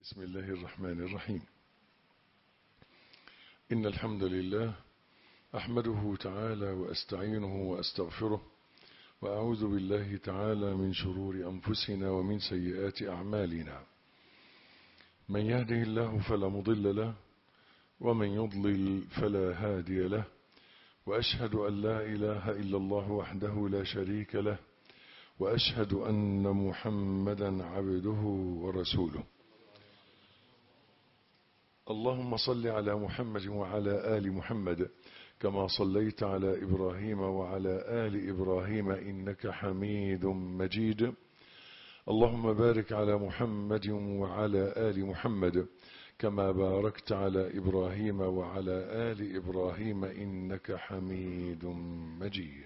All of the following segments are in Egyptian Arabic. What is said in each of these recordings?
بسم الله الرحمن الرحيم إن الحمد لله أحمده تعالى وأستعينه وأستغفره وأعوذ بالله تعالى من شرور أنفسنا ومن سيئات أعمالنا من يهده الله فلا مضل له ومن يضلل فلا هادي له وأشهد أن لا إله إلا الله وحده لا شريك له وأشهد أن محمدا عبده ورسوله اللهم صل على محمد وعلى آل محمد كما صليت على إبراهيم وعلى آل إبراهيم إنك حميد مجيد اللهم بارك على محمد وعلى آل محمد كما باركت على إبراهيم وعلى آل إبراهيم إنك حميد مجيد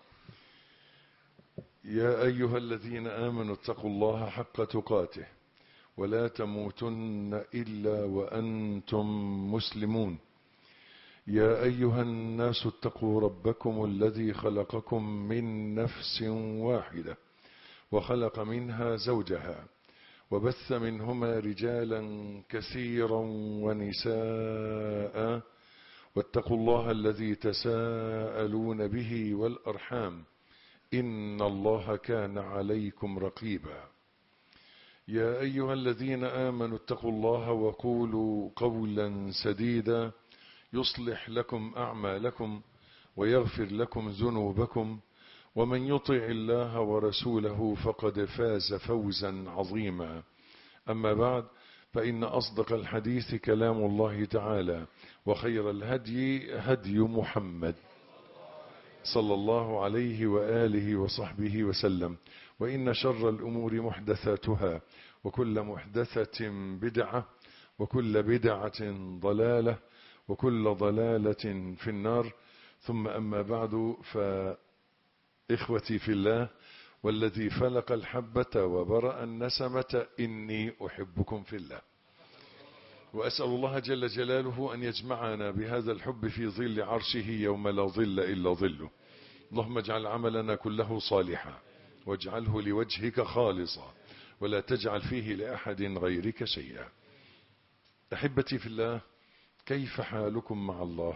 يا أيها الذين آمنوا اتقوا الله حق تقاته ولا تموتن إلا وأنتم مسلمون يا أيها الناس اتقوا ربكم الذي خلقكم من نفس واحدة وخلق منها زوجها وبث منهما رجالا كثيرا ونساء واتقوا الله الذي تساءلون به والأرحام إن الله كان عليكم رقيبا يا أيها الذين آمنوا اتقوا الله وقولوا قولا سديدا يصلح لكم أعمالكم ويغفر لكم ذنوبكم ومن يطع الله ورسوله فقد فاز فوزا عظيما أما بعد فإن أصدق الحديث كلام الله تعالى وخير الهدي هدي محمد صلى الله عليه وآله وصحبه وسلم وإن شر الأمور محدثاتها وكل محدثة بدعة وكل بدعة ضلالة وكل ضلالة في النار ثم أما بعد فإخوتي في الله والذي فلق الحبة وبرأ النسمة إني أحبكم في الله وأسأل الله جل جلاله أن يجمعنا بهذا الحب في ظل عرشه يوم لا ظل إلا ظله اللهم اجعل عملنا كله صالحا واجعله لوجهك خالصا ولا تجعل فيه لأحد غيرك شيئا أحبتي في الله كيف حالكم مع الله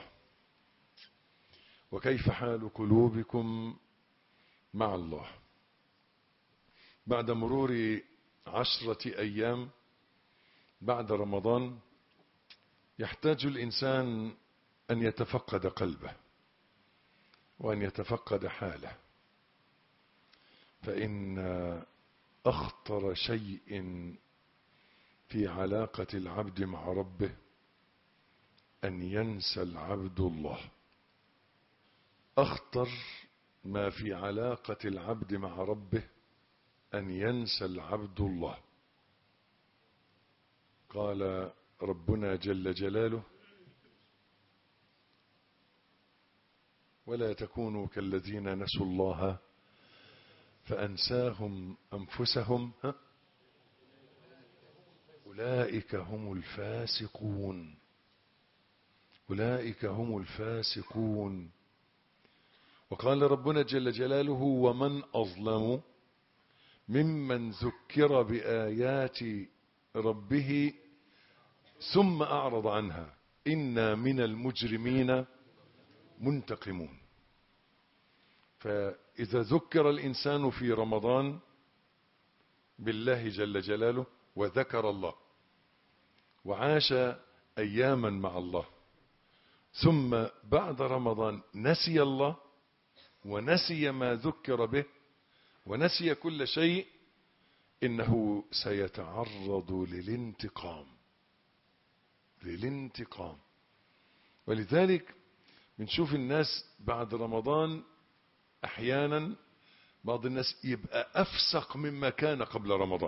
وكيف حال قلوبكم مع الله بعد مرور عشرة أيام بعد رمضان يحتاج الإنسان أن يتفقد قلبه وأن يتفقد حاله فإن أخطر شيء في علاقة العبد مع ربه أن ينسى العبد الله أخطر ما في علاقة العبد مع ربه أن ينسى العبد الله قال ربنا جل جلاله ولا تكونوا كالذين نسوا الله فأنساهم أنفسهم ها أولئك هم الفاسقون أولئك هم الفاسقون وقال ربنا جل جلاله ومن أظلم ممن ذكر بآيات ربه ثم أعرض عنها إنا من المجرمين منتقمون فإذا ذكر الإنسان في رمضان بالله جل جلاله وذكر الله وعاش أياما مع الله ثم بعد رمضان نسي الله ونسي ما ذكر به ونسي كل شيء إنه سيتعرض للانتقام للانتقام ولذلك بنشوف الناس بعد رمضان احيانا بعض الناس يبقى افسق مما كان قبل رمضان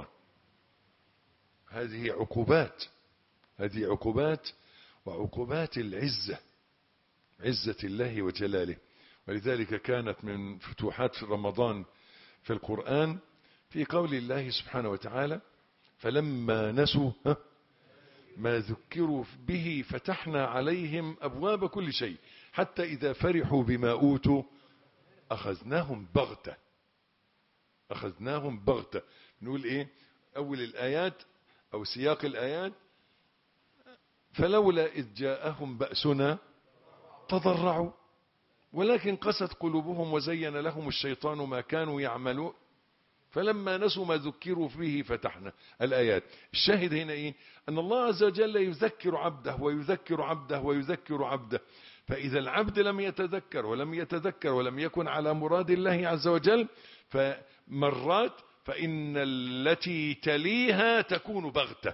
هذه عقوبات هذه عقوبات وعقوبات العزة عزة الله وجلاله ولذلك كانت من فتوحات في رمضان في القرآن في قول الله سبحانه وتعالى فلما نسوا ما ذكروا به فتحنا عليهم أبواب كل شيء حتى إذا فرحوا بما أوتوا أخذناهم بغتة أخذناهم بغتة نقول إيه أول الآيات أو سياق الآيات فلولا إذ جاءهم بأسنا تضرعوا ولكن قست قلوبهم وزين لهم الشيطان ما كانوا يعملون فلما نسوا ما ذكروا فيه فتحنا الآيات الشاهد هنا إيه أن الله عز وجل يذكر عبده ويذكر عبده ويذكر عبده فإذا العبد لم يتذكر ولم يتذكر ولم يكن على مراد الله عز وجل فمرات فإن التي تليها تكون بغتة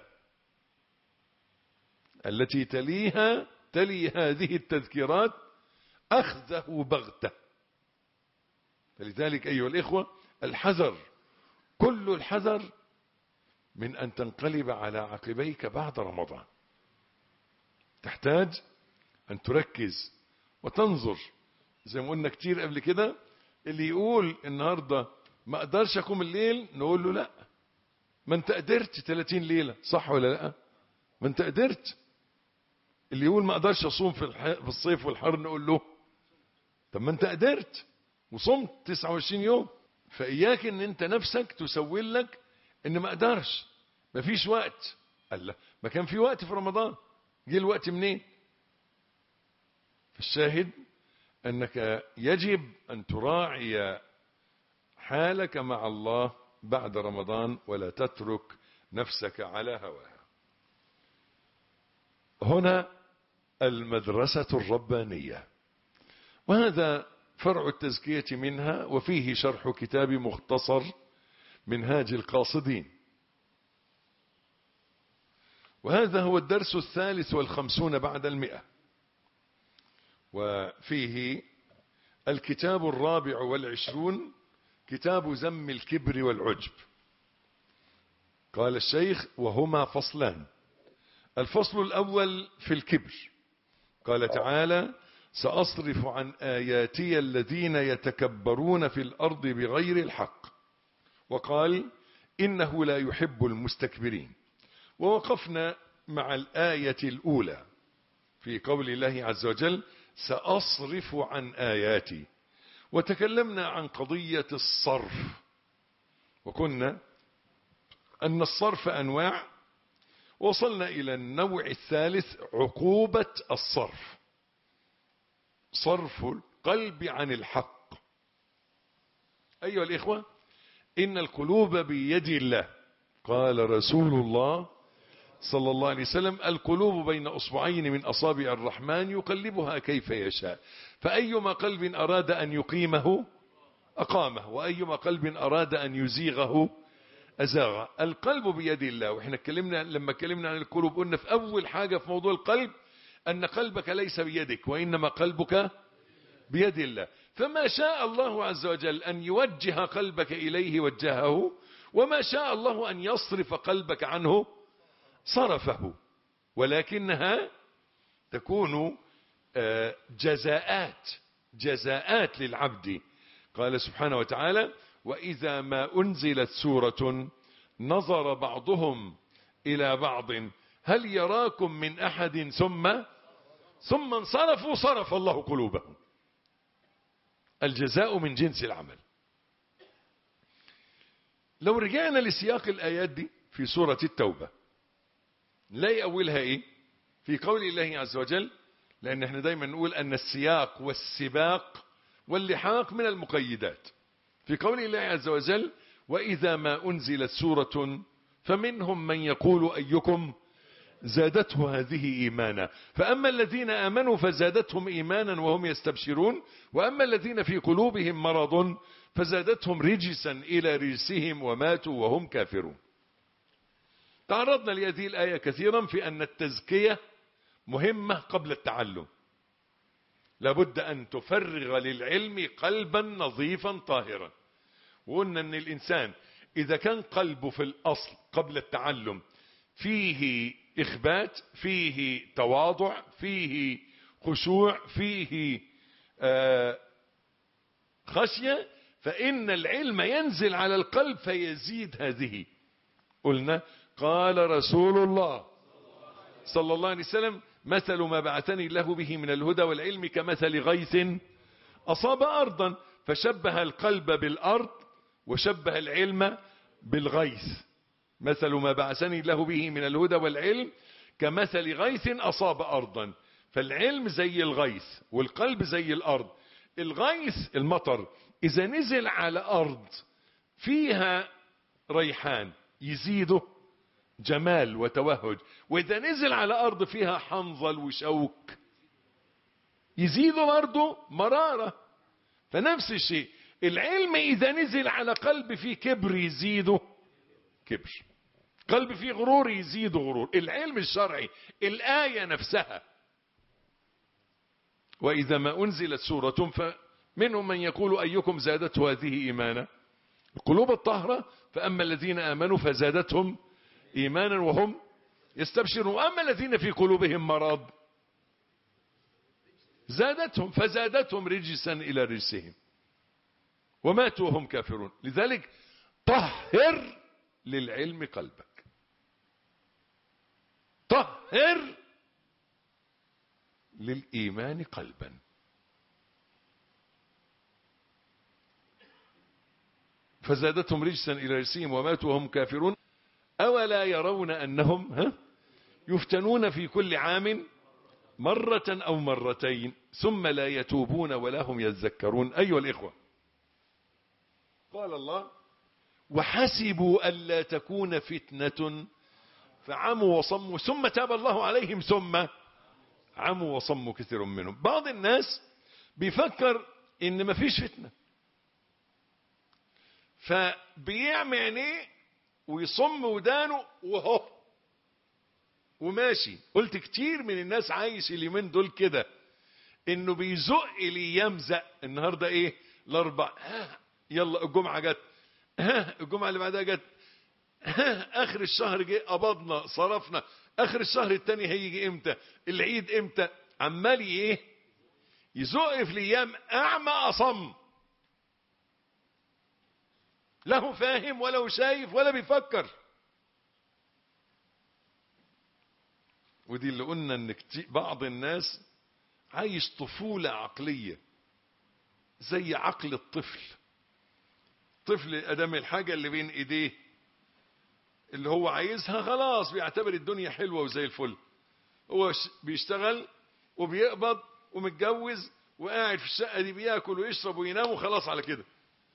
التي تليها تلي هذه التذكيرات أخذه بغتة فلذلك أيها الإخوة الحذر كل الحذر من أن تنقلب على عقبيك بعد رمضان تحتاج أن تركز وتنظر زي ما قلنا كتير قبل كده اللي يقول النهاردة ما أقدرش أقوم الليل نقول له لا ما أنت قدرت 30 ليلة صح ولا لا ما أنت قدرت اللي يقول ما أقدرش أصوم في, الح... في الصيف والحر نقول له طب ما أنت قدرت وصمت 29 يوم فإياك ان انت نفسك تسول لك ان ما اقدرش ما فيش وقت قال لا ما كان في وقت في رمضان جه الوقت منين فالشاهد انك يجب ان تراعي حالك مع الله بعد رمضان ولا تترك نفسك على هواها هنا المدرسة الربانية وهذا فرع التزكية منها وفيه شرح كتاب مختصر منهاج القاصدين وهذا هو الدرس الثالث والخمسون بعد المئة وفيه الكتاب الرابع والعشرون كتاب زم الكبر والعجب قال الشيخ وهما فصلان الفصل الأول في الكبر قال تعالى سأصرف عن آياتي الذين يتكبرون في الأرض بغير الحق وقال إنه لا يحب المستكبرين ووقفنا مع الآية الأولى في قول الله عز وجل سأصرف عن آياتي وتكلمنا عن قضية الصرف وكنا أن الصرف أنواع وصلنا إلى النوع الثالث عقوبة الصرف صرف القلب عن الحق أيها الإخوة إن القلوب بيد الله قال رسول الله صلى الله عليه وسلم القلوب بين أصبعين من أصابع الرحمن يقلبها كيف يشاء فأيما قلب أراد أن يقيمه أقامه وأيما قلب أراد أن يزيغه أزاغ القلب بيد الله وإحنا اتكلمنا لما اتكلمنا عن القلوب قلنا في أول حاجة في موضوع القلب أن قلبك ليس بيدك وإنما قلبك بيد الله فما شاء الله عز وجل أن يوجه قلبك إليه وجهه وما شاء الله أن يصرف قلبك عنه صرفه ولكنها تكون جزاءات جزاءات للعبد قال سبحانه وتعالى وإذا ما أنزلت سورة نظر بعضهم إلى بعض هل يراكم من أحد ثم ثم انصرفوا صرف الله قلوبهم الجزاء من جنس العمل لو رجعنا لسياق الآيات دي في سورة التوبة نلاقي أولها إيه في قول الله عز وجل لأن احنا دايما نقول أن السياق والسباق واللحاق من المقيدات في قول الله عز وجل وإذا ما أنزلت سورة فمنهم من يقول أيكم زادته هذه إيمانا فأما الذين آمنوا فزادتهم إيمانا وهم يستبشرون وأما الذين في قلوبهم مرض فزادتهم رجسا إلى رجسهم وماتوا وهم كافرون تعرضنا لهذه الآية كثيرا في أن التزكية مهمة قبل التعلم لابد أن تفرغ للعلم قلبا نظيفا طاهرا وقلنا أن الإنسان إذا كان قلبه في الأصل قبل التعلم فيه إخبات فيه تواضع فيه خشوع فيه آه خشية فإن العلم ينزل على القلب فيزيد هذه قلنا قال رسول الله صلى الله عليه وسلم مثل ما بعثني الله به من الهدى والعلم كمثل غيث أصاب أرضا فشبه القلب بالأرض وشبه العلم بالغيث مثل ما بعثني الله به من الهدى والعلم كمثل غيث أصاب أرضا فالعلم زي الغيث والقلب زي الأرض الغيث المطر إذا نزل على أرض فيها ريحان يزيده جمال وتوهج وإذا نزل على أرض فيها حنظل وشوك يزيده برضه مرارة فنفس الشيء العلم إذا نزل على قلب فيه كبر يزيده كبر قلب فيه غرور يزيده غرور العلم الشرعي الآية نفسها وإذا ما أنزلت سورة فمنهم من يقول أيكم زادته هذه إيمانا القلوب الطاهرة فأما الذين آمنوا فزادتهم إيمانا وهم يستبشرون وأما الذين في قلوبهم مرض زادتهم فزادتهم رجسا إلى رجسهم وماتوا وهم كافرون لذلك طهر للعلم قلبك طهر للإيمان قلبا فزادتهم رجسا إلى رجسهم وماتوا وهم كافرون أولا يرون أنهم ها يفتنون في كل عام مرة أو مرتين ثم لا يتوبون ولا هم يذكرون أيها الإخوة قال الله وحسبوا ألا تكون فتنة فعموا وصموا ثم تاب الله عليهم ثم عموا وصموا كثير منهم بعض الناس بيفكر ان مفيش فتنة فبيعمي عينيه ويصم ودانه وهو وماشي قلت كتير من الناس عايش اليومين دول كده انه بيزق لي يمزق النهارده ايه الاربع ها يلا الجمعه جت ها الجمعه اللي بعدها جت ها اخر الشهر جه قبضنا صرفنا اخر الشهر التاني هيجي امتى العيد امتى عمال ايه يزق في الايام اعمى اصم لا هو فاهم ولا هو شايف ولا بيفكر ودي اللي قلنا ان بعض الناس عايش طفولة عقلية زي عقل الطفل طفل ادام الحاجة اللي بين ايديه اللي هو عايزها خلاص بيعتبر الدنيا حلوة وزي الفل هو بيشتغل وبيقبض ومتجوز وقاعد في الشقة دي بياكل ويشرب وينام وخلاص على كده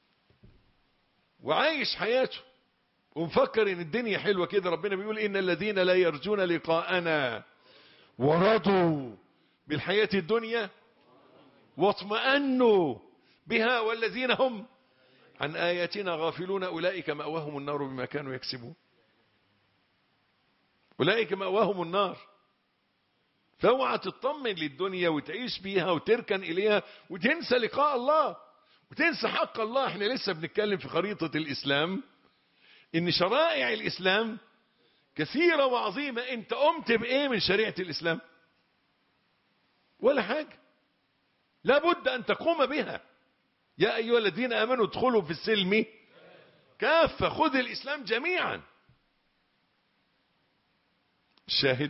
وعايش حياته ومفكر ان الدنيا حلوة كده ربنا بيقول ان الذين لا يرجون لقاءنا ورضوا بالحياة الدنيا واطمأنوا بها والذين هم عن آياتنا غافلون أولئك مأواهم النار بما كانوا يكسبون أولئك مأواهم النار فاوعى تطمن للدنيا وتعيش بيها وتركن إليها وتنسى لقاء الله وتنسى حق الله احنا لسه بنتكلم في خريطة الإسلام ان شرائع الإسلام كثيرة وعظيمة انت قمت بإيه من شريعة الإسلام ولا حاجة لابد أن تقوم بها يا أيها الذين آمنوا ادخلوا في السلم كافة خذ الإسلام جميعا شاهد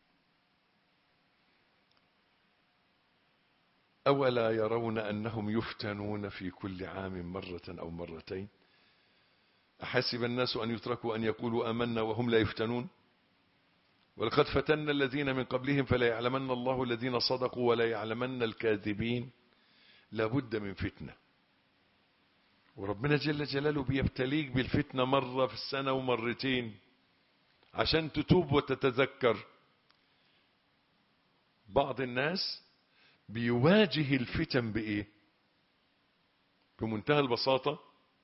أولا يرون أنهم يفتنون في كل عام مرة أو مرتين أحسب الناس أن يتركوا أن يقولوا آمنا وهم لا يفتنون ولقد فتنا الذين من قبلهم فلا يعلمن الله الذين صدقوا ولا يعلمن الكاذبين لابد من فتنة وربنا جل جلاله بيبتليك بالفتنة مرة في السنة ومرتين عشان تتوب وتتذكر بعض الناس بيواجه الفتن بإيه بمنتهى البساطة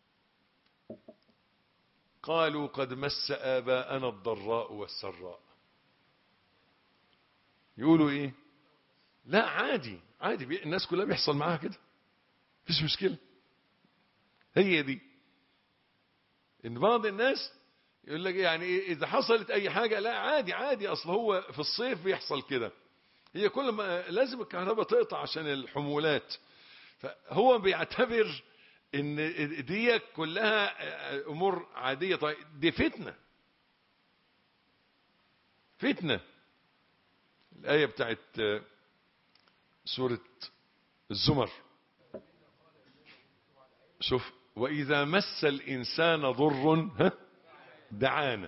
قالوا قد مس آباءنا الضراء والسراء يقولوا ايه لا عادي عادي بي... الناس كلها بيحصل معاها كده مفيش مشكلة هي دي ان بعض الناس يقول لك يعني إيه اذا حصلت اي حاجة لا عادي عادي اصل هو في الصيف بيحصل كده هي كل ما لازم الكهرباء تقطع عشان الحمولات فهو بيعتبر ان دي كلها امور عادية طيب دي فتنة فتنة الآية بتاعت سورة الزمر شوف وإذا مس الإنسان ضر دعانا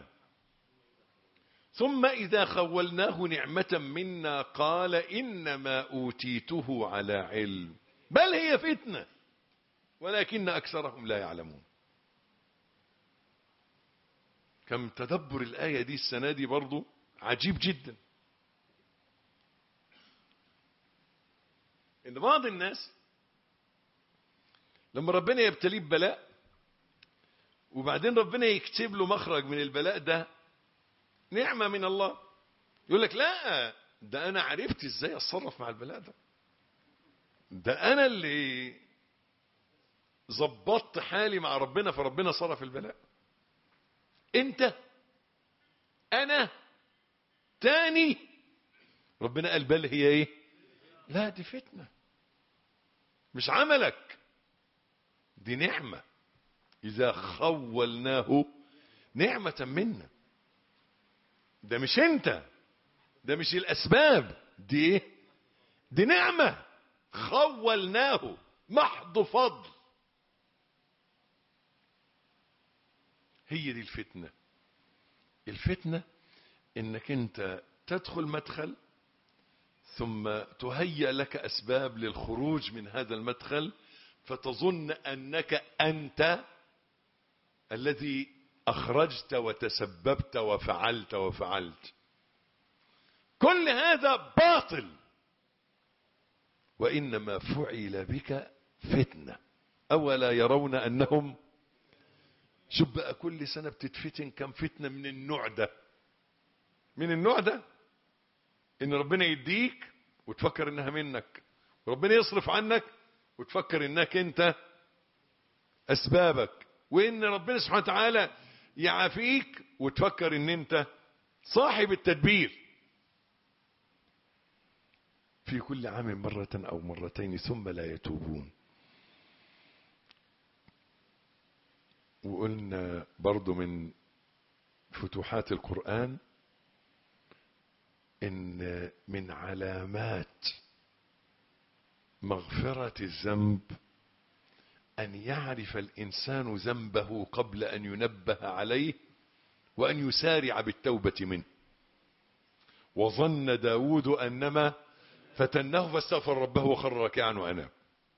ثم إذا خولناه نعمة منا قال إنما أوتيته على علم بل هي فتنة ولكن أكثرهم لا يعلمون كم تدبر الآية دي السنة دي برضو عجيب جدا إن بعض الناس لما ربنا يبتليه ببلاء وبعدين ربنا يكتب له مخرج من البلاء ده نعمة من الله يقول لك لا ده أنا عرفت إزاي أتصرف مع البلاء ده ده أنا اللي ظبطت حالي مع ربنا فربنا صرف البلاء أنت أنا تاني ربنا قال بل هي إيه لا دي فتنة مش عملك دي نعمة إذا خولناه نعمة منا ده مش انت ده مش الاسباب دي ايه دي نعمة خولناه محض فضل هي دي الفتنة الفتنة انك انت تدخل مدخل ثم تهيأ لك اسباب للخروج من هذا المدخل فتظن انك انت الذي أخرجت وتسببت وفعلت وفعلت كل هذا باطل وإنما فعل بك فتنة أولا يرون أنهم شوف بقى كل سنة بتتفتن كم فتنة من النوع ده من النوع ده إن ربنا يديك وتفكر إنها منك وربنا يصرف عنك وتفكر إنك أنت أسبابك وإن ربنا سبحانه وتعالى يعافيك وتفكر ان انت صاحب التدبير في كل عام مرة او مرتين ثم لا يتوبون وقلنا برضو من فتوحات القرآن ان من علامات مغفرة الذنب أن يعرف الإنسان ذنبه قبل أن ينبه عليه وأن يسارع بالتوبة منه وظن داود أنما فتنه فاستغفر ربه وخر ركعا وأنام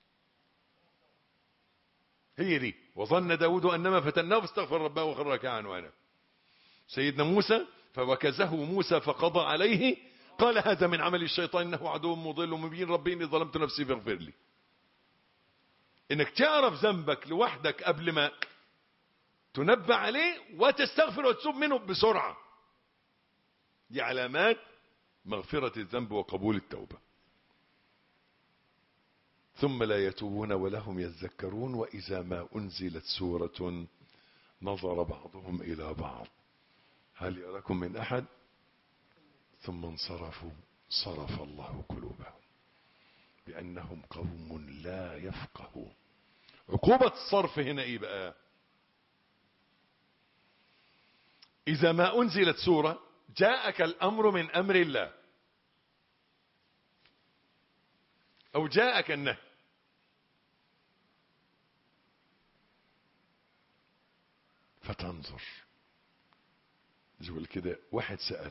هي دي وظن داود أنما فتنه فاستغفر ربه وخر ركعا وأنام سيدنا موسى فوكزه موسى فقضى عليه قال هذا من عمل الشيطان إنه عدو مضل مبين ربي إني ظلمت نفسي فاغفر لي انك تعرف ذنبك لوحدك قبل ما تنبه عليه وتستغفر وتتوب منه بسرعة دي علامات مغفرة الذنب وقبول التوبة ثم لا يتوبون ولهم يذكرون وإذا ما أنزلت سورة نظر بعضهم إلى بعض هل يراكم من أحد ثم انصرفوا صرف الله قلوبهم بأنهم قوم لا يفقهون عقوبة الصرف هنا ايه بقى اذا ما انزلت سورة جاءك الامر من امر الله او جاءك النهي فتنظر زول كده واحد سأل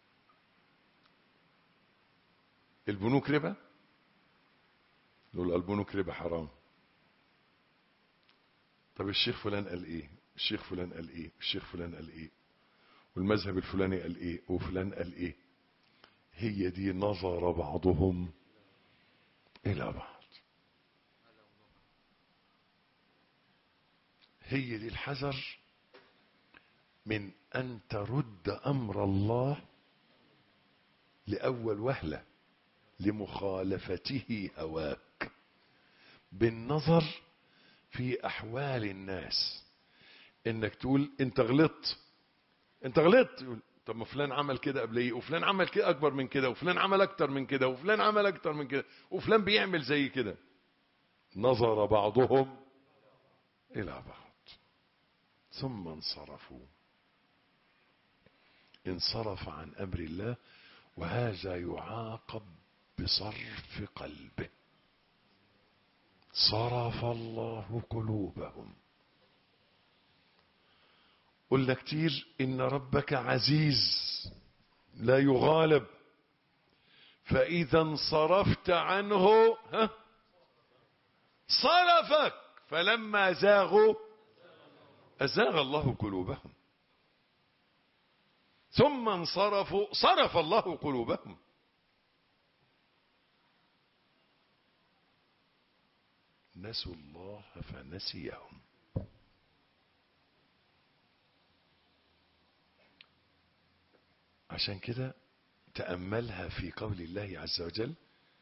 البنوك ربا نقول البنوك ربا حرام طب الشيخ فلان قال ايه الشيخ فلان قال ايه الشيخ فلان قال ايه والمذهب الفلاني قال ايه وفلان قال ايه هي دي نظر بعضهم الى بعض هي دي الحذر من ان ترد امر الله لاول وهله لمخالفته هواك بالنظر في احوال الناس انك تقول انت غلطت انت غلطت يقول طب ما فلان عمل كده قبل ايه وفلان عمل كده اكبر من كده وفلان عمل اكتر من كده وفلان عمل اكتر من كده وفلان بيعمل زي كده نظر بعضهم الى بعض ثم انصرفوا انصرف عن امر الله وهذا يعاقب بصرف قلبه صرف الله قلوبهم قلنا كتير إن ربك عزيز لا يغالب فإذا انصرفت عنه ها صرفك فلما زاغوا أزاغ الله قلوبهم ثم انصرفوا صرف الله قلوبهم نسوا الله فنسيهم عشان كده تأملها في قول الله عز وجل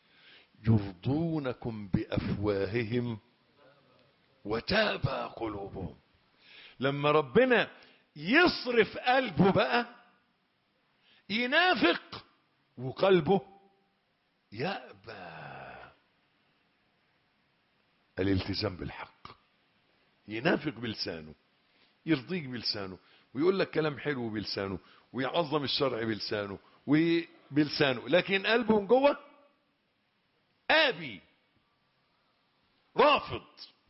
يرضونكم بأفواههم وتابى قلوبهم لما ربنا يصرف قلبه بقى ينافق وقلبه يأبى الالتزام بالحق ينافق بلسانه يرضيك بلسانه ويقول لك كلام حلو بلسانه ويعظم الشرع بلسانه وبلسانه لكن قلبه من جوه آبي رافض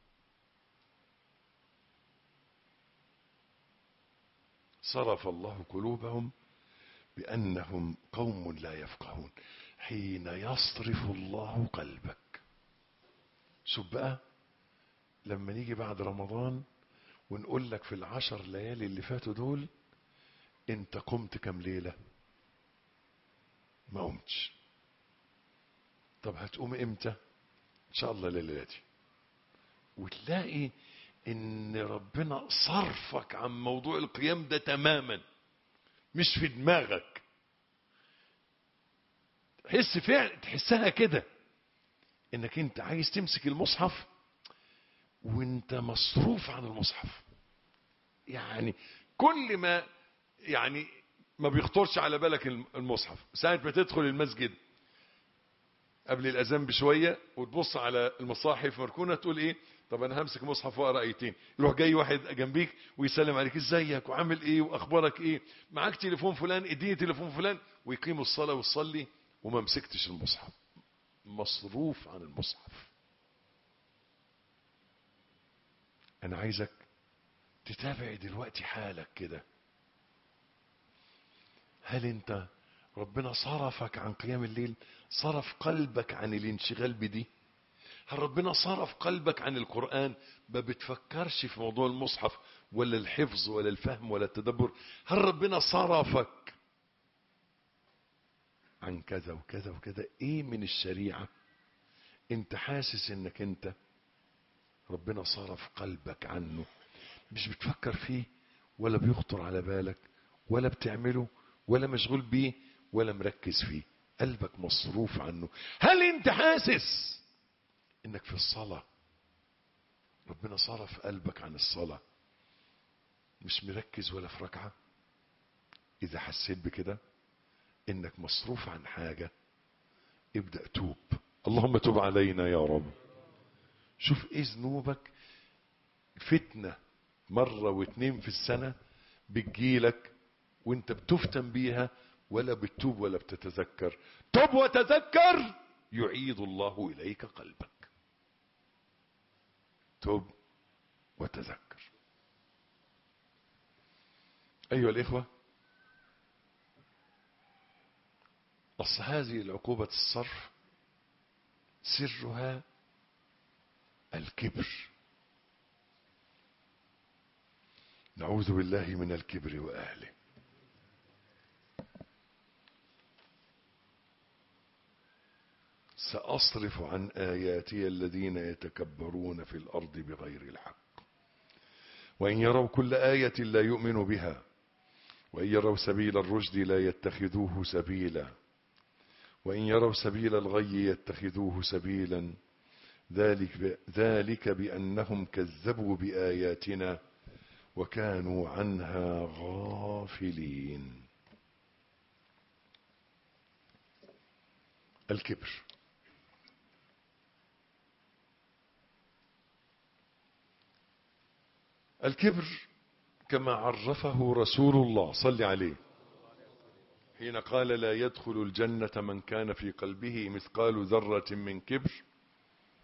صرف الله قلوبهم بأنهم قوم لا يفقهون حين يصرف الله قلبك شوف بقى لما نيجي بعد رمضان ونقول لك في العشر ليالي اللي فاتوا دول انت قمت كم ليلة ما قمتش طب هتقوم امتى ان شاء الله ليلاتي وتلاقي ان ربنا صرفك عن موضوع القيام ده تماما مش في دماغك تحس فعلا تحسها كده انك انت عايز تمسك المصحف وانت مصروف عن المصحف يعني كل ما يعني ما بيخطرش على بالك المصحف ساعة ما تدخل المسجد قبل الاذان بشوية وتبص على المصاحف مركونة تقول ايه طب انا همسك مصحف واقرا ايتين يروح جاي واحد جنبيك ويسلم عليك ازيك وعامل ايه واخبارك ايه معاك تليفون فلان اديني تليفون فلان ويقيم الصلاة وتصلي وما مسكتش المصحف مصروف عن المصحف انا عايزك تتابع دلوقتي حالك كده هل انت ربنا صرفك عن قيام الليل صرف قلبك عن الانشغال بدي هل ربنا صرف قلبك عن القرآن ما بتفكرش في موضوع المصحف ولا الحفظ ولا الفهم ولا التدبر هل ربنا صرفك عن كذا وكذا وكذا ايه من الشريعة انت حاسس انك انت ربنا صرف قلبك عنه مش بتفكر فيه ولا بيخطر على بالك ولا بتعمله ولا مشغول بيه ولا مركز فيه قلبك مصروف عنه هل انت حاسس انك في الصلاة ربنا صرف قلبك عن الصلاة مش مركز ولا في ركعة اذا حسيت بكده انك مصروف عن حاجة ابدأ توب اللهم توب علينا يا رب شوف ايه ذنوبك فتنة مرة واتنين في السنة بتجيلك وانت بتفتن بيها ولا بتتوب ولا بتتذكر توب وتذكر يعيد الله اليك قلبك توب وتذكر ايها الاخوة اصل هذه العقوبة الصرف سرها الكبر نعوذ بالله من الكبر واهله سأصرف عن آياتي الذين يتكبرون في الأرض بغير الحق وإن يروا كل آية لا يؤمنوا بها وإن يروا سبيل الرشد لا يتخذوه سبيلا وإن يروا سبيل الغي يتخذوه سبيلا ذلك, ذلك بأنهم كذبوا بآياتنا وكانوا عنها غافلين الكبر الكبر كما عرفه رسول الله صلى عليه حين قال لا يدخل الجنة من كان في قلبه مثقال ذرة من كبر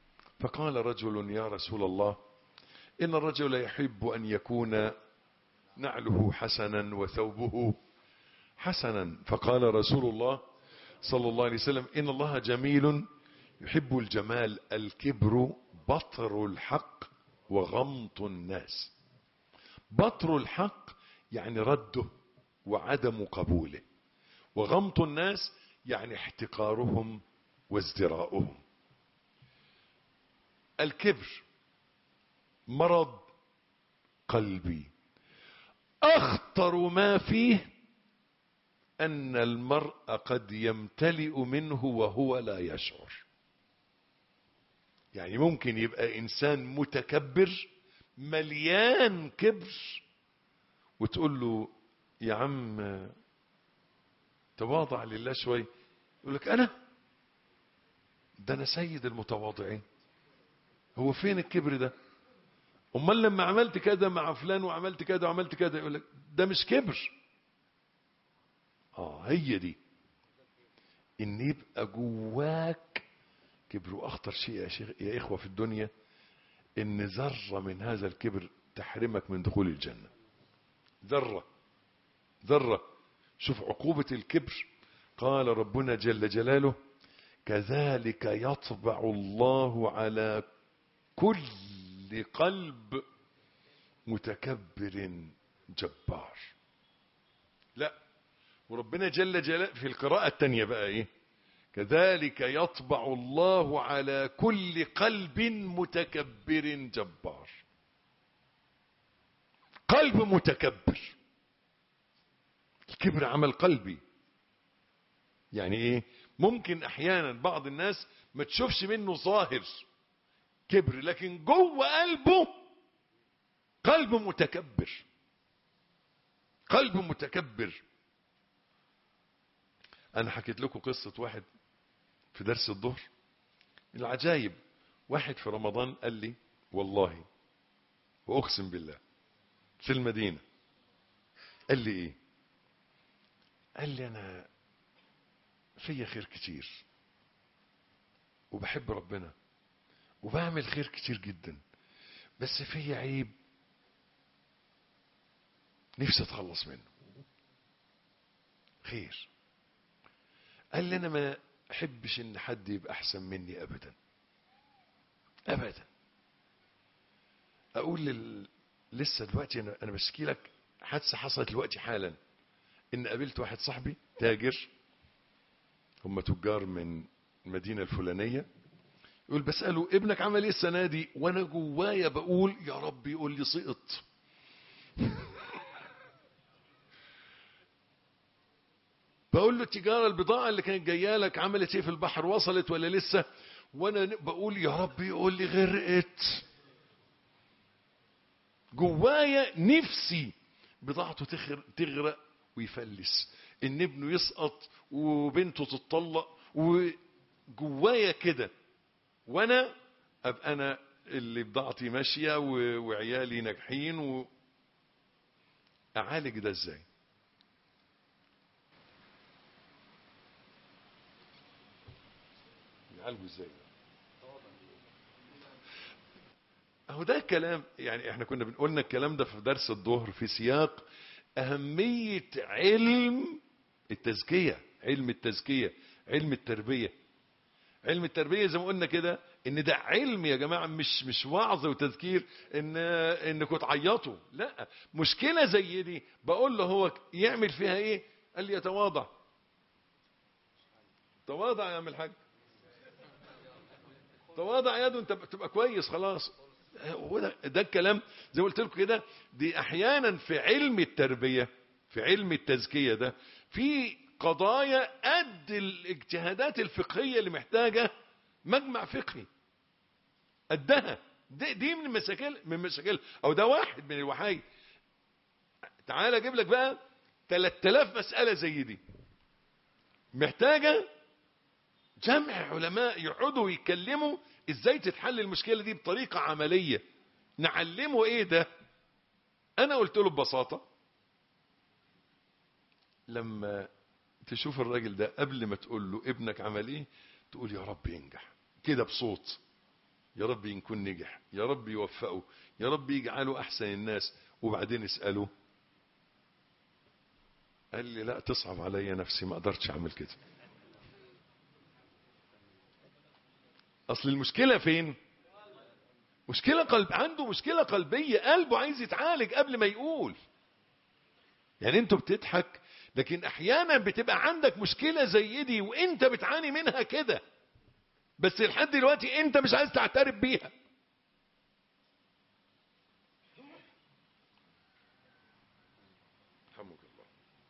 فقال رجل يا رسول الله إن الرجل يحب أن يكون نعله حسنا وثوبه حسنا فقال رسول الله صلى الله عليه وسلم إن الله جميل يحب الجمال الكبر بطر الحق وغمط الناس بطر الحق يعني رده وعدم قبوله وغمط الناس يعني احتقارهم وازدراؤهم الكبر مرض قلبي أخطر ما فيه أن المرء قد يمتلئ منه وهو لا يشعر يعني ممكن يبقى إنسان متكبر مليان كبر وتقول له يا عم تواضع لله شوي يقول لك أنا ده أنا سيد المتواضعين هو فين الكبر ده امال لما عملت كده مع فلان وعملت كده وعملت كده يقول لك ده مش كبر اه هي دي ان يبقى جواك كبر واخطر شيء يا شيخ يا اخوه في الدنيا ان ذره من هذا الكبر تحرمك من دخول الجنه ذره ذره شوف عقوبه الكبر قال ربنا جل جلاله كذلك يطبع الله على كل قلب متكبر جبار لا وربنا جل جلاله في القراءة التانية بقى ايه كذلك يطبع الله على كل قلب متكبر جبار قلب متكبر الكبر عمل قلبي يعني ايه ممكن احيانا بعض الناس ما تشوفش منه ظاهر كبر لكن جوه قلبه قلب متكبر قلب متكبر انا حكيت لكم قصة واحد في درس الظهر العجايب واحد في رمضان قال لي والله واقسم بالله في المدينة قال لي ايه قال لي انا فيا خير كتير وبحب ربنا وبعمل خير كتير جدا بس فيا عيب نفسي اتخلص منه خير قال لي انا ما احبش ان حد يبقى احسن مني ابدا ابدا اقول لل... لسه دلوقتي انا انا بشكي لك حادثه حصلت دلوقتي حالا ان قابلت واحد صاحبي تاجر هم تجار من المدينه الفلانيه يقول بساله ابنك عمل ايه السنه دي وانا جوايا بقول يا رب يقول لي سقط بقول له التجاره البضاعه اللي كانت جايه لك عملت ايه في البحر وصلت ولا لسه وانا بقول يا رب يقول لي غرقت جوايا نفسي بضاعته تغرق ويفلس ان ابنه يسقط وبنته تتطلق وجوايا كده وانا ابقى انا اللي بضاعتي ماشيه وعيالي ناجحين و... اعالج ده ازاي نعالجه ازاي اهو ده الكلام يعني احنا كنا بنقولنا الكلام ده في درس الظهر في سياق اهميه علم التزكيه علم التزكيه علم التربيه علم التربيه زي ما قلنا كده ان ده علم يا جماعه مش مش وعظ وتذكير ان انكم تعيطوا لا مشكله زي دي بقول له هو يعمل فيها ايه قال لي يتواضع تواضع يا عم الحاج تواضع يا انت تبقى كويس خلاص هو ده, ده الكلام زي ما قلت لكم كده دي احيانا في علم التربيه في علم التزكيه ده في قضايا قد الاجتهادات الفقهيه اللي محتاجه مجمع فقهي قدها دي, دي من المشاكل من المشاكل او ده واحد من الوحايد تعال اجيب لك بقى 3000 مساله زي دي محتاجه جمع علماء يقعدوا يتكلموا ازاي تتحل المشكله دي بطريقه عمليه نعلمه ايه ده انا قلت له ببساطه لما تشوف الراجل ده قبل ما تقول له ابنك عمل ايه تقول يا رب ينجح كده بصوت يا رب يكون نجح يا رب يوفقه يا رب يجعله احسن الناس وبعدين اساله قال لي لا تصعب عليا نفسي ما قدرتش اعمل كده اصل المشكلة فين مشكلة قلب عنده مشكلة قلبية قلبه عايز يتعالج قبل ما يقول يعني انتوا بتضحك لكن احيانا بتبقى عندك مشكلة زي دي وانت بتعاني منها كده بس لحد دلوقتي انت مش عايز تعترف بيها رحمك الله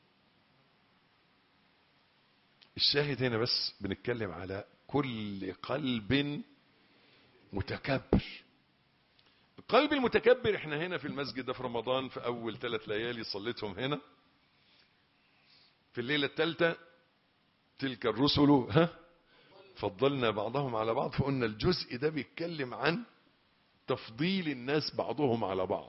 الشاهد هنا بس بنتكلم على كل قلب متكبر القلب المتكبر احنا هنا في المسجد ده في رمضان في اول ثلاث ليالي صليتهم هنا في الليلة الثالثة تلك الرسل ها فضلنا بعضهم على بعض فقلنا الجزء ده بيتكلم عن تفضيل الناس بعضهم على بعض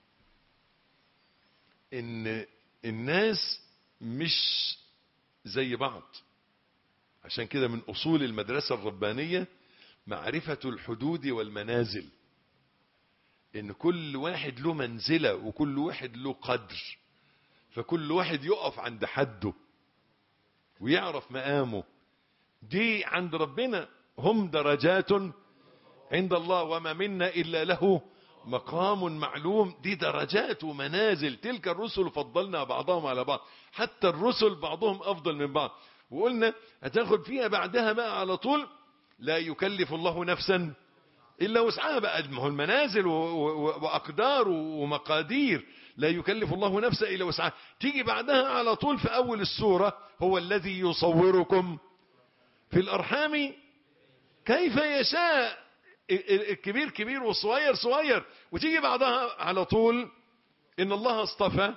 ان الناس مش زي بعض عشان كده من اصول المدرسة الربانية معرفة الحدود والمنازل ان كل واحد له منزلة وكل واحد له قدر فكل واحد يقف عند حده ويعرف مقامه دي عند ربنا هم درجات عند الله وما منا إلا له مقام معلوم دي درجات ومنازل تلك الرسل فضلنا بعضهم على بعض حتى الرسل بعضهم أفضل من بعض وقلنا هتاخد فيها بعدها بقى على طول لا يكلف الله نفسا إلا وسعها بقى ما هو المنازل وأقدار ومقادير لا يكلف الله نفسا إلا وسعها تيجي بعدها على طول في أول السورة هو الذي يصوركم في الأرحام كيف يشاء الكبير كبير والصغير صغير وتيجي بعدها على طول إن الله اصطفى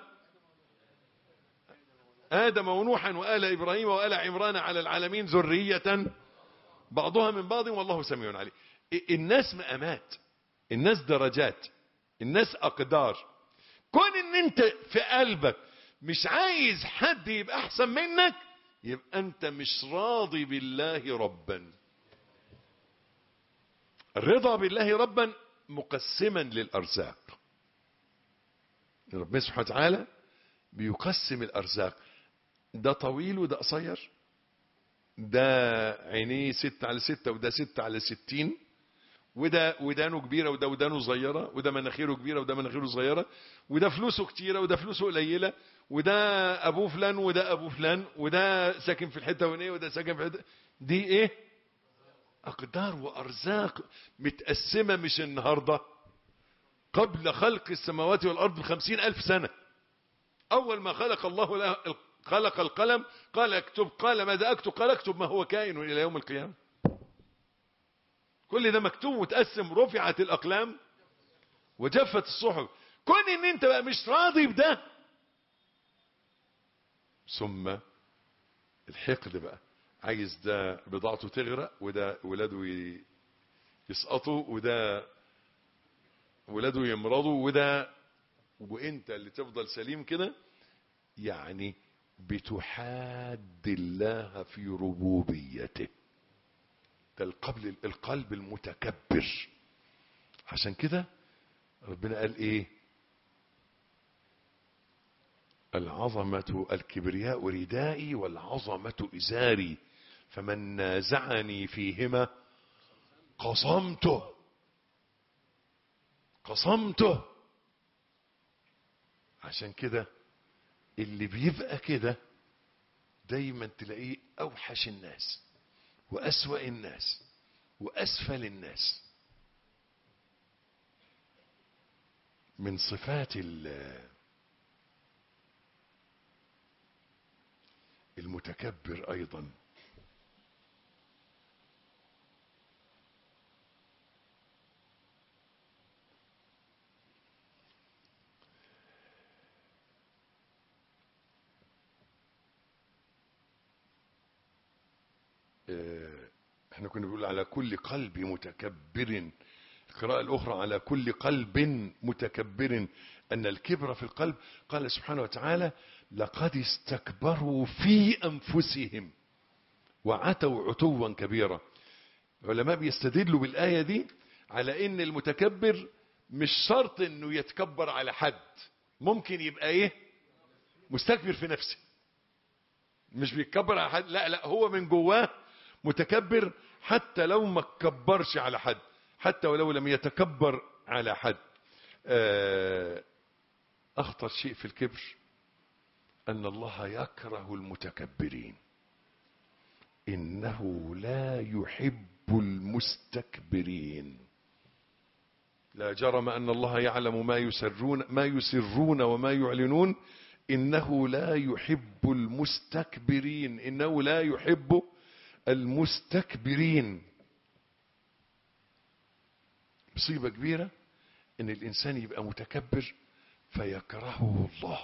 آدم ونوحا وآل إبراهيم وآل عمران على العالمين ذرية بعضها من بعض والله سميع عليم الناس مقامات الناس درجات الناس أقدار كون ان انت في قلبك مش عايز حد يبقى احسن منك يبقى انت مش راضي بالله ربا الرضا بالله ربا مقسما للارزاق ربنا سبحانه وتعالى بيقسم الارزاق ده طويل وده قصير ده عينيه ستة على ستة وده ستة على ستين وده ودانه كبيرة وده ودانه صغيرة وده مناخيره كبيرة وده مناخيره صغيرة وده فلوسه كتيرة وده فلوسه قليلة وده أبوه فلان وده أبوه فلان وده ساكن في الحتة ونيه وده ساكن في الحتة دي إيه أقدار وأرزاق متقسمة مش النهاردة قبل خلق السماوات والأرض بخمسين ألف سنة أول ما خلق الله خلق القلم قال اكتب قال ماذا أكتب قال اكتب ما هو كائن إلى يوم القيامة كل ده مكتوب وتقسم رفعت الأقلام وجفت الصحف كون ان انت بقى مش راضي بده ثم الحقد بقى عايز ده بضاعته تغرق وده ولاده يسقطوا وده ولاده يمرضوا وده وانت اللي تفضل سليم كده يعني بتحاد الله في ربوبيته ده القلب القلب المتكبر عشان كده ربنا قال ايه العظمة الكبرياء ردائي والعظمة إزاري فمن نازعني فيهما قصمته قصمته عشان كده اللي بيبقى كده دايما تلاقيه أوحش الناس وأسوأ الناس وأسفل الناس من صفات المتكبر أيضا احنا كنا بنقول على كل قلب متكبر القراءة الأخرى على كل قلب متكبر أن الكبر في القلب قال سبحانه وتعالى لقد استكبروا في أنفسهم وعتوا عتوا كبيرا علماء بيستدلوا بالآية دي على أن المتكبر مش شرط أنه يتكبر على حد ممكن يبقى إيه مستكبر في نفسه مش بيتكبر على حد لا لا هو من جواه متكبر حتى لو ما تكبرش على حد حتى ولو لم يتكبر على حد آه، أخطر شيء في الكبر أن الله يكره المتكبرين إنه لا يحب المستكبرين لا جرم أن الله يعلم ما يسرون ما يسرون وما يعلنون إنه لا يحب المستكبرين إنه لا يحب المستكبرين مصيبة كبيرة إن الإنسان يبقى متكبر فيكرهه الله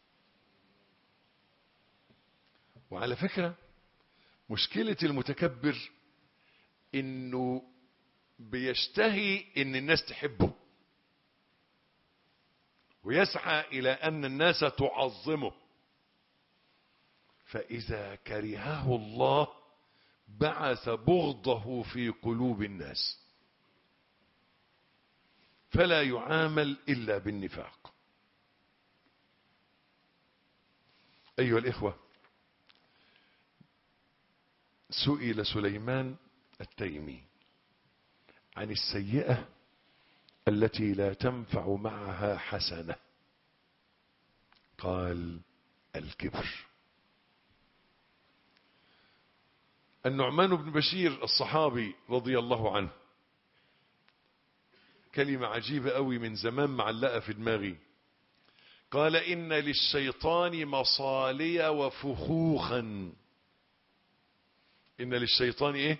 وعلى فكرة مشكلة المتكبر إنه بيشتهي إن الناس تحبه ويسعى إلى أن الناس تعظمه فإذا كرهه الله بعث بغضه في قلوب الناس فلا يعامل إلا بالنفاق أيها الإخوة سئل سليمان التيمي عن السيئة التي لا تنفع معها حسنة قال الكبر النعمان بن بشير الصحابي رضي الله عنه كلمة عجيبة قوي من زمان معلقة في دماغي قال إن للشيطان مصالي وفخوخا إن للشيطان إيه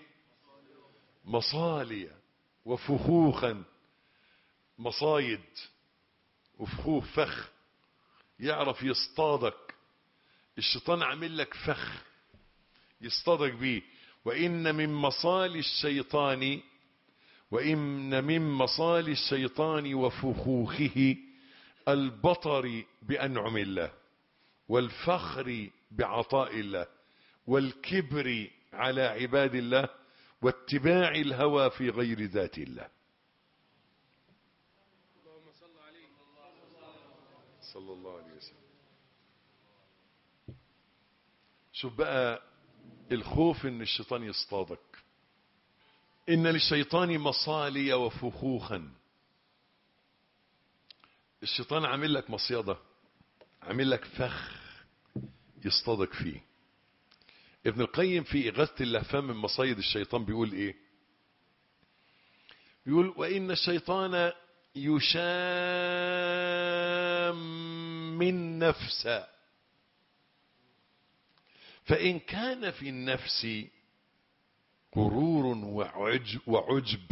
مصالي وفخوخا مصايد وفخوخ فخ يعرف يصطادك الشيطان عامل لك فخ يصطادك بيه وإن من مصال الشيطان وإن من مصال الشيطان وفخوخه البطر بأنعم الله والفخر بعطاء الله والكبر على عباد الله واتباع الهوى في غير ذات الله صلى الله عليه وسلم شوف بقى الخوف ان الشيطان يصطادك ان للشيطان مصالي وفخوخا الشيطان عامل لك مصيدة عامل لك فخ يصطادك فيه ابن القيم في إغاثة اللهفان من مصايد الشيطان بيقول ايه بيقول وإن الشيطان يشام من نفسه فإن كان في النفس غرور وعجب, وعجب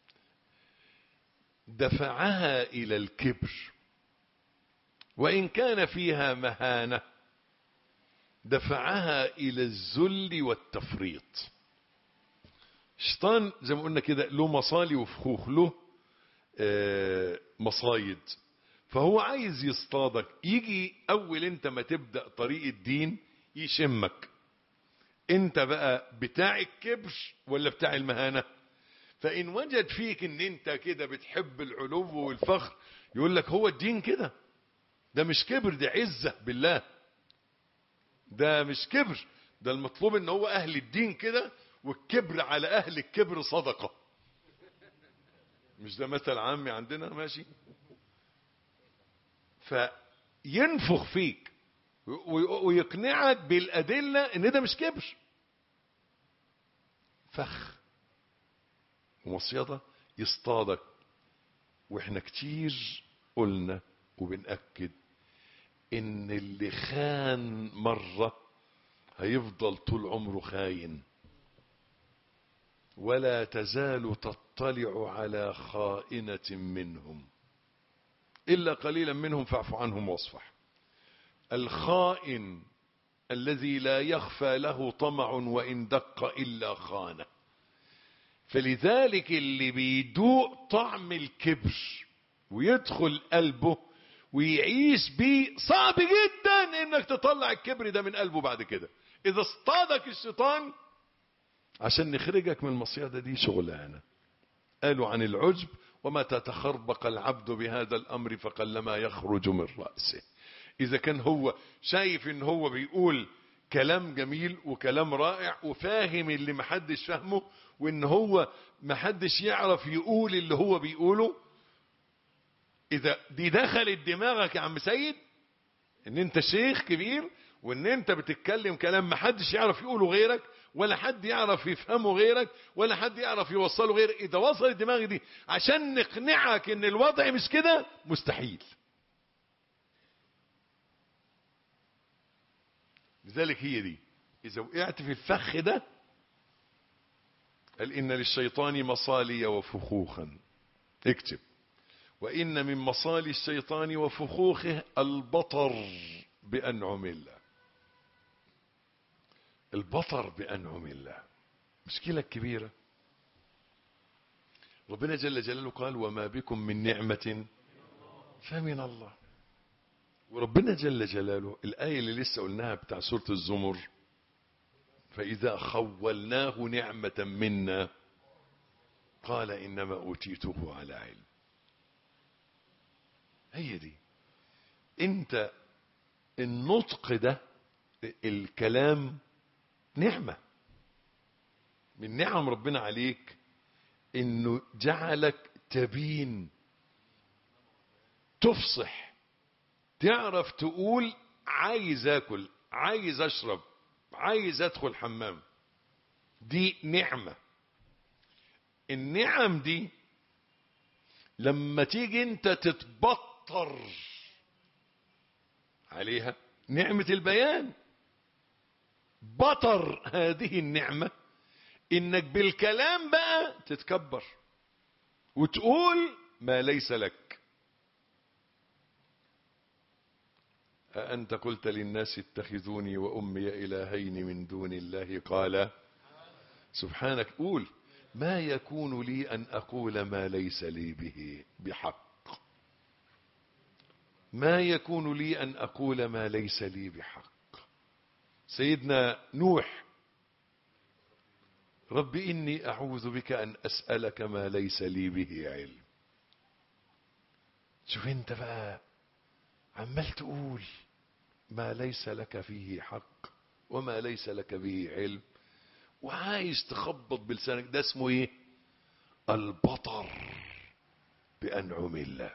دفعها إلى الكبر وإن كان فيها مهانة دفعها إلى الذل والتفريط الشيطان زي ما قلنا كده له مصالي وفخوخ له آه مصايد فهو عايز يصطادك يجي أول أنت ما تبدأ طريق الدين يشمك انت بقى بتاع الكبر ولا بتاع المهانة فإن وجد فيك ان انت كده بتحب العلو والفخر يقول لك هو الدين كده ده مش كبر ده عزة بالله ده مش كبر ده المطلوب ان هو اهل الدين كده والكبر على اهل الكبر صدقة مش ده مثل عامي عندنا ماشي فينفخ فيك ويقنعك بالأدلة ان ده مش كبر فخ ومصيدة يصطادك واحنا كتير قلنا وبنأكد ان اللي خان مرة هيفضل طول عمره خاين ولا تزال تطلع على خائنة منهم إلا قليلا منهم فاعف عنهم واصفح الخائن الذي لا يخفى له طمع وإن دق إلا خانه فلذلك اللي بيدوق طعم الكبر ويدخل قلبه ويعيش بيه صعب جدا انك تطلع الكبر ده من قلبه بعد كده اذا اصطادك الشيطان عشان نخرجك من المصيدة دي شغلانة قالوا عن العجب وما تتخربق العبد بهذا الامر فقلما يخرج من رأسه اذا كان هو شايف ان هو بيقول كلام جميل وكلام رائع وفاهم اللي محدش فاهمه وان هو محدش يعرف يقول اللي هو بيقوله اذا دي دخلت دماغك يا عم سيد ان انت شيخ كبير وان انت بتتكلم كلام محدش يعرف يقوله غيرك ولا حد يعرف يفهمه غيرك ولا حد يعرف يوصله غيرك اذا وصلت دماغك دي عشان نقنعك ان الوضع مش كده مستحيل لذلك هي دي اذا وقعت في الفخ ده قال ان للشيطان مصالي وفخوخا اكتب وان من مصالي الشيطان وفخوخه البطر بانعم الله البطر بانعم الله مشكله كبيره ربنا جل جلاله قال وما بكم من نعمه فمن الله وربنا جل جلاله الآية اللي لسه قلناها بتاع سورة الزمر فإذا خولناه نعمة منا قال إنما أوتيته على علم هي دي انت النطق ده الكلام نعمة من نعم ربنا عليك انه جعلك تبين تفصح تعرف تقول عايز اكل عايز اشرب عايز ادخل حمام دي نعمة النعم دي لما تيجي انت تتبطر عليها نعمة البيان بطر هذه النعمة انك بالكلام بقى تتكبر وتقول ما ليس لك أأنت قلت للناس اتخذوني وأمي إلهين من دون الله قال سبحانك قول ما يكون لي أن أقول ما ليس لي به بحق ما يكون لي أن أقول ما ليس لي بحق سيدنا نوح رب إني أعوذ بك أن أسألك ما ليس لي به علم شوف انت بقى عمال تقول ما ليس لك فيه حق وما ليس لك به علم وعايز تخبط بلسانك ده اسمه ايه البطر بأنعم الله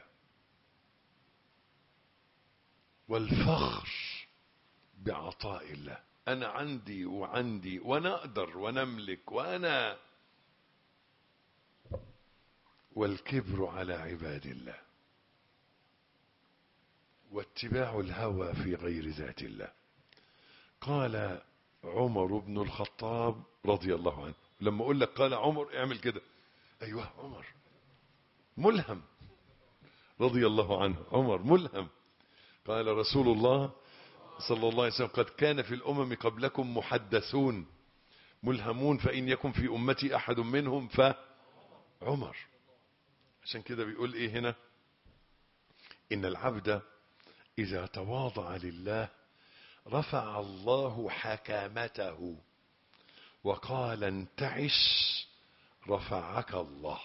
والفخر بعطاء الله انا عندي وعندي وانا اقدر ونملك وانا والكبر على عباد الله واتباع الهوى في غير ذات الله قال عمر بن الخطاب رضي الله عنه لما اقول لك قال عمر اعمل كده ايوه عمر ملهم رضي الله عنه عمر ملهم قال رسول الله صلى الله عليه وسلم قد كان في الامم قبلكم محدثون ملهمون فان يكن في امتي احد منهم فعمر عشان كده بيقول ايه هنا ان العبد إذا تواضع لله رفع الله حكامته وقال انتعش رفعك الله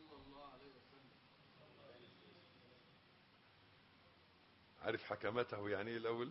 عارف حكمته يعني ايه الاول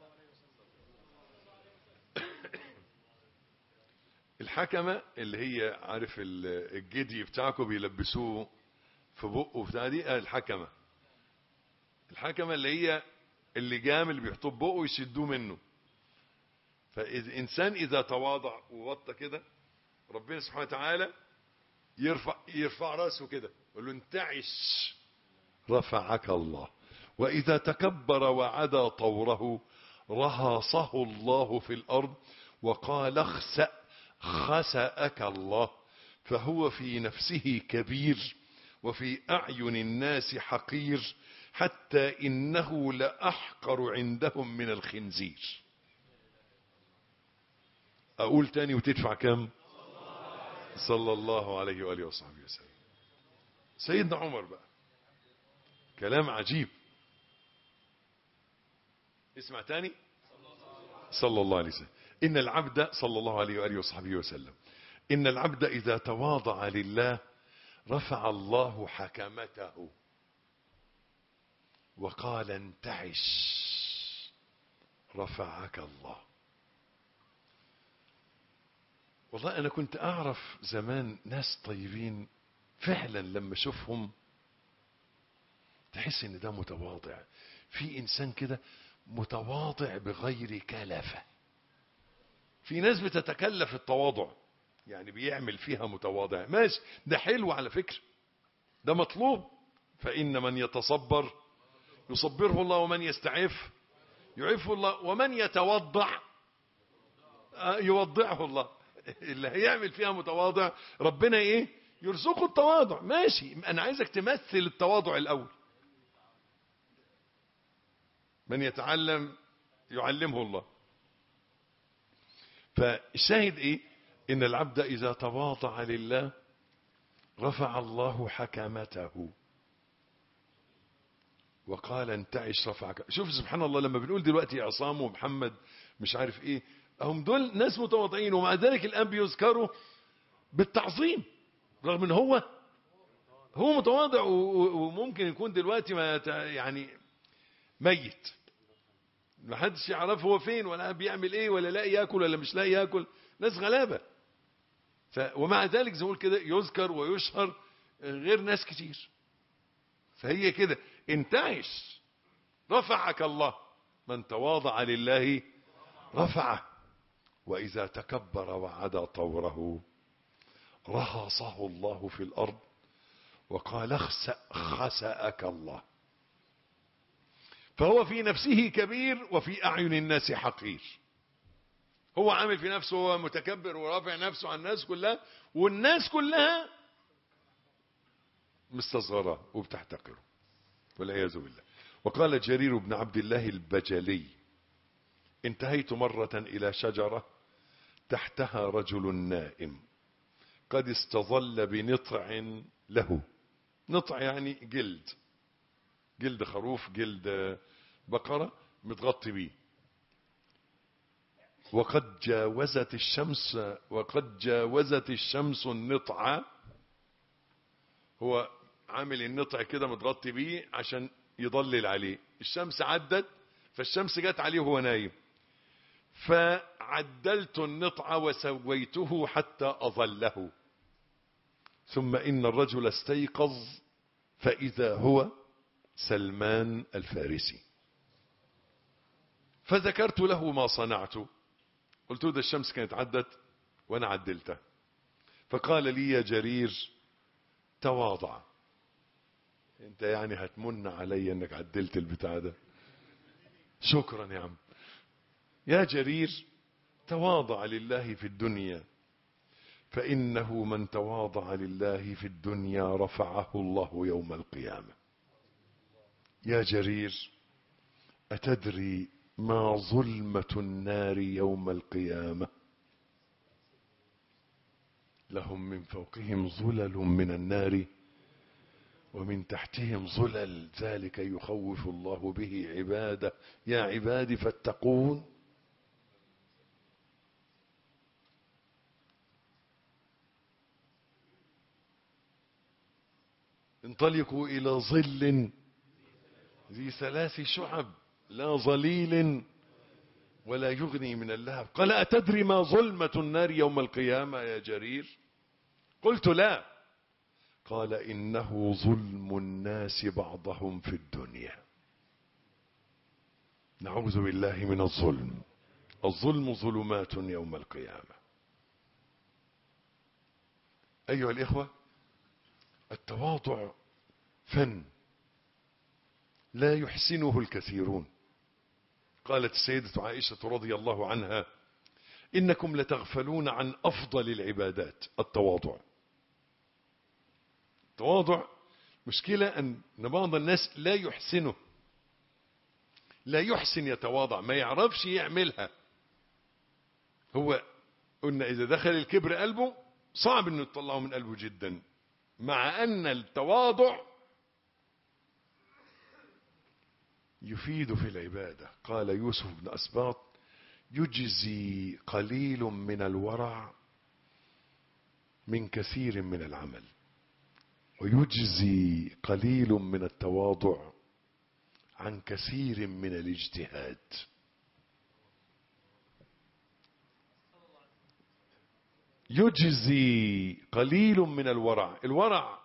الحكمة اللي هي عارف الجدي بتاعكم بيلبسوه في بقه بتاع دي الحكمة الحكمة اللي هي اللجام اللي بيحطوه بقه يشدوه منه فالإنسان إذا تواضع ووطى كده ربنا سبحانه وتعالى يرفع يرفع راسه كده يقول له انتعش رفعك الله وإذا تكبر وعدا طوره رهصه الله في الأرض وقال اخسأ خسأك الله فهو في نفسه كبير وفي أعين الناس حقير حتى إنه لأحقر عندهم من الخنزير أقول تاني وتدفع كم صلى الله عليه وآله وصحبه وسلم سيدنا عمر بقى كلام عجيب اسمع تاني صلى الله عليه وسلم إن العبد صلى الله عليه وآله وصحبه وسلم إن العبد إذا تواضع لله رفع الله حكمته وقال انتعش رفعك الله والله أنا كنت أعرف زمان ناس طيبين فعلا لما أشوفهم تحس إن ده متواضع في إنسان كده متواضع بغير كلفة في ناس بتتكلف التواضع يعني بيعمل فيها متواضع ماشي ده حلو على فكرة ده مطلوب فإن من يتصبر يصبره الله ومن يستعف يعفه الله ومن يتوضع يوضعه الله اللي هيعمل فيها متواضع ربنا ايه يرزقه التواضع ماشي انا عايزك تمثل التواضع الاول من يتعلم يعلمه الله فالشاهد ايه ان العبد اذا تواضع لله رفع الله حكمته وقال انتعش رفعك شوف سبحان الله لما بنقول دلوقتي عصام ومحمد مش عارف ايه هم دول ناس متواضعين ومع ذلك الان بيذكروا بالتعظيم رغم ان هو هو متواضع وممكن يكون دلوقتي ما يعني ميت ما حدش يعرف هو فين ولا بيعمل ايه ولا لاقي ياكل ولا مش لاقي ياكل ناس غلابه ف ومع ذلك زي ما كده يذكر ويشهر غير ناس كتير فهي كده انتعش رفعك الله من تواضع لله رفعه وإذا تكبر وعدا طوره رهصه الله في الأرض وقال اخسأ خسأك الله فهو في نفسه كبير وفي أعين الناس حقير هو عامل في نفسه هو متكبر ورافع نفسه عن الناس كلها والناس كلها مستصغرة وبتحتقره والعياذ بالله وقال جرير بن عبد الله البجلي انتهيت مرة إلى شجرة تحتها رجل نائم قد استظل بنطع له نطع يعني جلد جلد خروف جلد بقرة متغطي بيه وقد جاوزت الشمس وقد جاوزت الشمس النطع هو عامل النطع كده متغطي بيه عشان يضلل عليه الشمس عدت فالشمس جت عليه وهو نايم فعدلت النطع وسويته حتى أظله ثم إن الرجل استيقظ فإذا هو سلمان الفارسي فذكرت له ما صنعت قلت له ده الشمس كانت عدت وأنا عدلتها فقال لي يا جرير تواضع انت يعني هتمن علي انك عدلت البتاع ده شكرا يا عم يا جرير تواضع لله في الدنيا فإنه من تواضع لله في الدنيا رفعه الله يوم القيامة يا جرير أتدري ما ظلمة النار يوم القيامة لهم من فوقهم ظلل من النار ومن تحتهم ظلل ذلك يخوف الله به عباده يا عبادي فاتقون انطلقوا إلى ظل ذي ثلاث شعب لا ظليل ولا يغني من اللهب قال أتدري ما ظلمة النار يوم القيامة يا جرير قلت لا قال إنه ظلم الناس بعضهم في الدنيا نعوذ بالله من الظلم الظلم ظلمات يوم القيامة أيها الإخوة التواضع فن لا يحسنه الكثيرون قالت السيدة عائشة رضي الله عنها إنكم لتغفلون عن أفضل العبادات التواضع التواضع مشكلة أن بعض الناس لا يحسنه لا يحسن يتواضع ما يعرفش يعملها هو قلنا إذا دخل الكبر قلبه صعب أنه يطلعه من قلبه جدا مع أن التواضع يفيد في العبادة قال يوسف بن أسباط يجزي قليل من الورع من كثير من العمل ويجزي قليل من التواضع عن كثير من الاجتهاد يجزي قليل من الورع الورع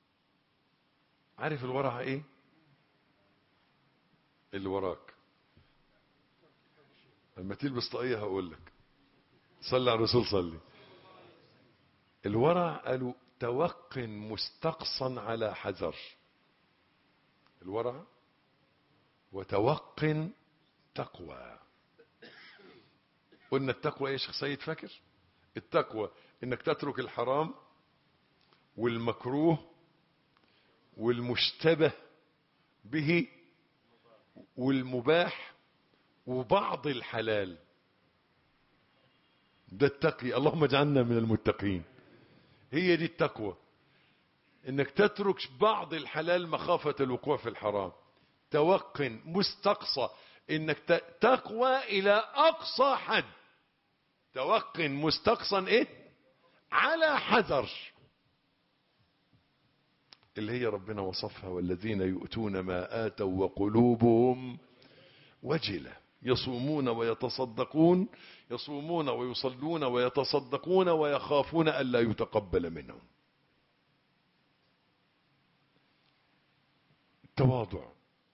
عارف الورع ايه اللي وراك لما تلبس طاقية هقول لك صلي على الرسول صلي الورع قالوا توق مستقصا على حذر الورع وتوق تقوى قلنا التقوى ايه يا شيخ سيد فاكر التقوى انك تترك الحرام والمكروه والمشتبه به والمباح وبعض الحلال ده التقي اللهم اجعلنا من المتقين هي دي التقوى انك تترك بعض الحلال مخافة الوقوع في الحرام توق مستقصى انك تقوى الى اقصى حد توق مستقصى ايه على حذر اللي هي ربنا وصفها والذين يؤتون ما آتوا وقلوبهم وجلة يصومون ويتصدقون يصومون ويصلون ويتصدقون ويخافون ألا يتقبل منهم التواضع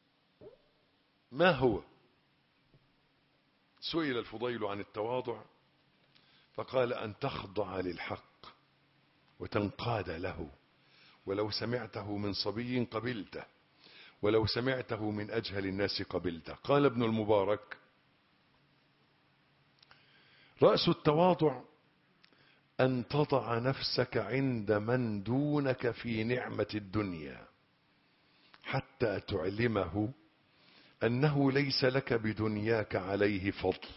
ما هو سئل الفضيل عن التواضع فقال أن تخضع للحق وتنقاد له ولو سمعته من صبي قبلته ولو سمعته من أجهل الناس قبلته قال ابن المبارك رأس التواضع أن تضع نفسك عند من دونك في نعمة الدنيا حتى تعلمه أنه ليس لك بدنياك عليه فضل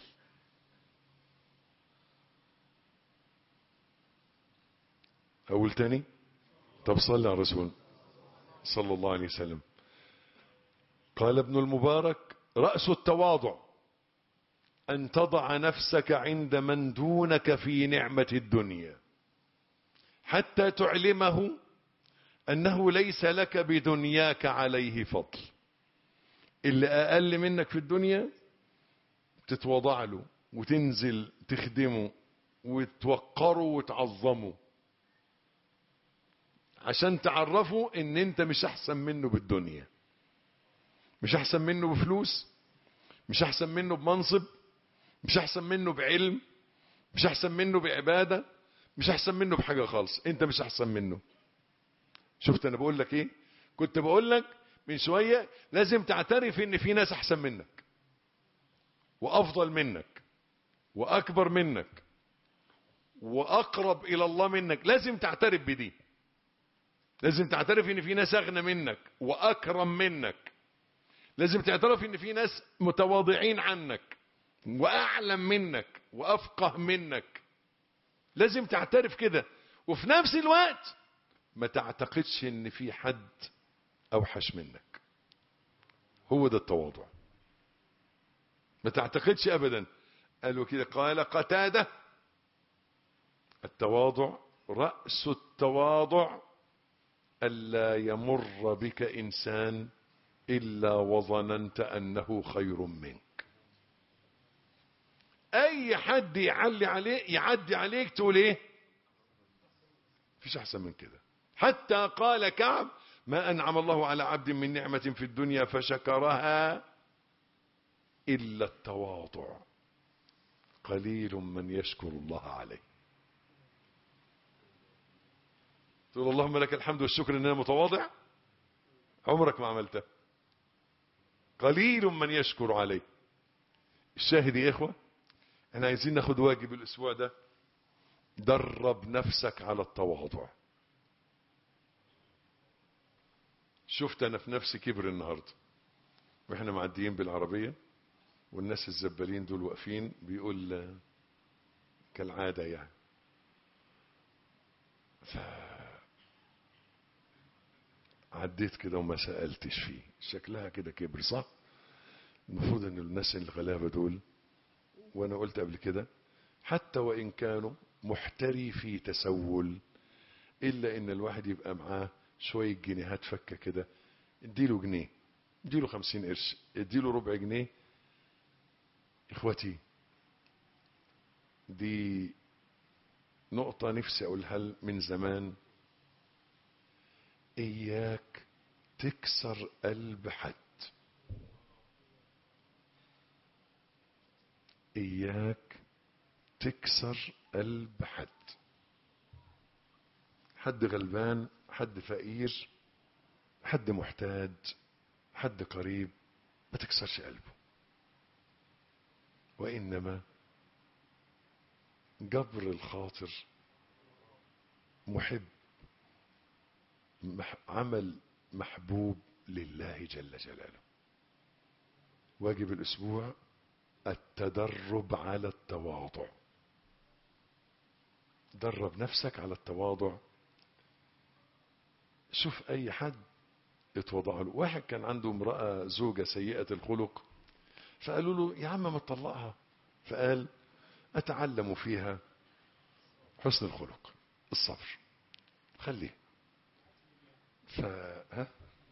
أقول تاني طب صلى على الرسول صلى الله عليه وسلم قال ابن المبارك رأس التواضع أن تضع نفسك عند من دونك في نعمة الدنيا حتى تعلمه أنه ليس لك بدنياك عليه فضل اللي أقل منك في الدنيا تتوضع له وتنزل تخدمه وتوقره وتعظمه عشان تعرفه ان انت مش احسن منه بالدنيا مش احسن منه بفلوس مش احسن منه بمنصب مش احسن منه بعلم مش احسن منه بعبادة مش احسن منه بحاجة خالص انت مش احسن منه شفت انا بقول لك ايه كنت بقول لك من شوية لازم تعترف ان في ناس احسن منك وافضل منك واكبر منك واقرب الى الله منك لازم تعترف بدي لازم تعترف ان في ناس اغنى منك واكرم منك لازم تعترف ان في ناس متواضعين عنك واعلم منك وافقه منك لازم تعترف كده وفي نفس الوقت ما تعتقدش ان في حد اوحش منك هو ده التواضع ما تعتقدش ابدا قالوا كده قال قتاده التواضع راس التواضع ألا يمر بك إنسان إلا وظننت أنه خير منك أي حد يعلي عليه يعدي عليك تقول إيه فيش أحسن من كده حتى قال كعب ما أنعم الله على عبد من نعمة في الدنيا فشكرها إلا التواضع قليل من يشكر الله عليه تقول اللهم لك الحمد والشكر ان انا متواضع عمرك ما عملته قليل من يشكر عليه الشاهد يا اخوه احنا عايزين ناخد واجب الاسبوع ده درب نفسك على التواضع شفت انا في نفسي كبر النهارده واحنا معديين بالعربيه والناس الزبالين دول واقفين بيقول كالعاده يعني ف... عديت كده وما سألتش فيه شكلها كده كبر صح المفروض ان الناس الغلابة دول وانا قلت قبل كده حتى وان كانوا محترفي تسول الا ان الواحد يبقى معاه شوية جنيهات فكة كده اديله جنيه اديله خمسين قرش اديله ربع جنيه اخوتي دي نقطة نفسي أقولها من زمان إياك تكسر قلب حد إياك تكسر قلب حد حد غلبان حد فقير حد محتاج حد قريب ما تكسرش قلبه وإنما جبر الخاطر محب مح عمل محبوب لله جل جلاله واجب الأسبوع التدرب على التواضع درب نفسك على التواضع شوف أي حد اتوضع له واحد كان عنده امرأة زوجة سيئة الخلق فقالوا له يا عم ما تطلقها فقال أتعلم فيها حسن الخلق الصبر خليه ف ها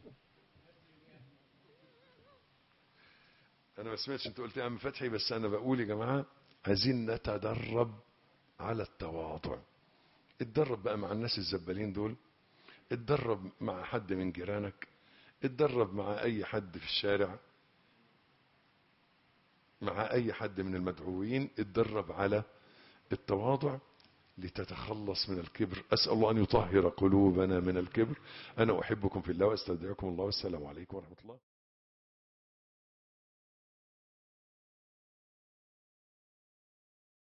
انا ما سمعتش انت قلت يا عم فتحي بس انا بقول يا جماعه عايزين نتدرب على التواضع اتدرب بقى مع الناس الزبالين دول اتدرب مع حد من جيرانك اتدرب مع اي حد في الشارع مع اي حد من المدعوين اتدرب على التواضع لتتخلص من الكبر أسأل الله أن يطهر قلوبنا من الكبر أنا أحبكم في الله وأستودعكم الله والسلام عليكم ورحمة الله